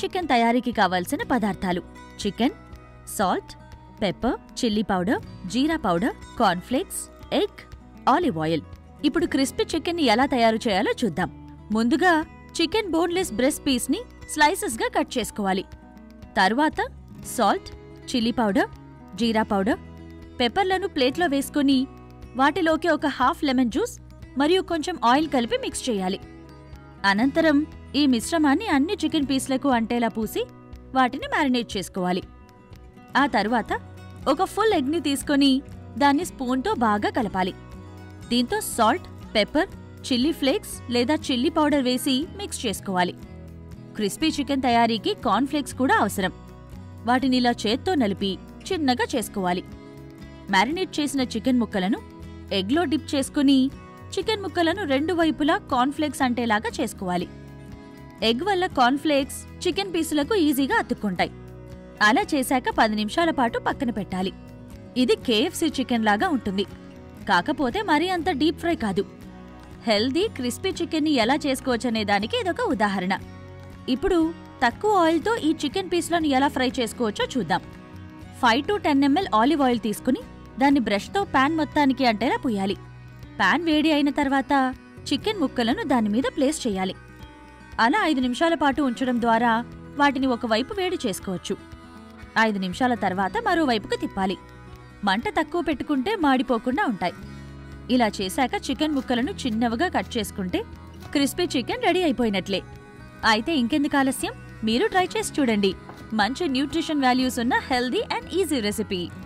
chicken తయారీకి కావాల్సిన పదార్థాలు chicken salt pepper chilli powder జీరా powder cornflakes egg olive oil ఇప్పుడు క్రిస్పీ చికెన్ ని ఎలా తయారు చేయాలో చూద్దాం ముందుగా చికెన్ బోన్లెస్ బ్రెస్ట్ పీస్ ని స్లైసెస్ గా కట్ చేసుకోవాలి తరువాత సాల్ట్ చిల్లీ పౌడర్ జీరా పౌడర్ పెప్పర్లను ప్లేట్లో వేసుకొని వాటిలోకి ఒక హాఫ్ లెమన్ జ్యూస్ మరియు కొంచెం ఆయిల్ కలిపి మిక్స్ చేయాలి అనంతరం ఈ మిశ్రమాన్ని అన్ని చికెన్ పీస్లకు అంటేలా పూసి వాటిని మ్యారినేట్ చేసుకోవాలి ఆ తరువాత ఒక ఫుల్ ఎగ్ని తీసుకొని దాన్ని స్పూన్తో బాగా కలపాలి దీంతో సాల్ట్ పెప్పర్ చిల్లీ ఫ్లేక్స్ లేదా చిల్లీ పౌడర్ వేసి మిక్స్ చేసుకోవాలి క్రిస్పీ చికెన్ తయారీకి కార్న్ ఫ్లేక్స్ కూడా అవసరం వాటిని ఇలా చేత్తో నలిపి చిన్నగా చేసుకోవాలి మ్యారినేట్ చేసిన చికెన్ ముక్కలను ఎగ్లో డిప్ చేసుకుని చికెన్ ముక్కలను రెండు వైపులా కార్న్ఫ్లేక్స్ అంటేలాగా చేసుకోవాలి ఎగ్ వల్ల కార్న్ఫ్లేక్స్ చికెన్ పీసులకు ఈజీగా అతుక్కుంటాయి అలా చేశాక పది నిమిషాల పాటు పక్కన పెట్టాలి ఇది కేఎఫ్సీ చికెన్ లాగా ఉంటుంది కాకపోతే మరీ అంత డీప్ ఫ్రై కాదు హెల్దీ క్రిస్పీ చికెన్ని ఎలా చేసుకోవచ్చనే దానికి ఇదొక ఉదాహరణ ఇప్పుడు తక్కువ ఆయిల్తో ఈ చికెన్ పీస్లను ఎలా ఫ్రై చేసుకోవచ్చో చూద్దాం five to ten ML olive oil తీసుకుని దాన్ని బ్రష్తో పాన్ మొత్తానికి అంటేలా పూయాలి పాన్ వేడి అయిన తర్వాత చికెన్ ముక్కలను దాని మీద ప్లేస్ చేయాలి అలా ఐదు నిమిషాల పాటు ఉంచడం ద్వారా వాటిని ఒకవైపు వేడి చేసుకోవచ్చు ఐదు నిమిషాల తర్వాత మరోవైపుకు తిప్పాలి మంట తక్కువ పెట్టుకుంటే మాడిపోకుండా ఉంటాయి ఇలా చేశాక చికెన్ ముక్కలను చిన్నవిగా కట్ చేసుకుంటే క్రిస్పీ చికెన్ రెడీ అయిపోయినట్లే అయితే ఇంకెందుకు ఆలస్యం మీరు ట్రై చేసి చూడండి మంచి న్యూట్రిషన్ వాల్యూస్ ఉన్న హెల్దీ అండ్ ఈజీ రెసిపీ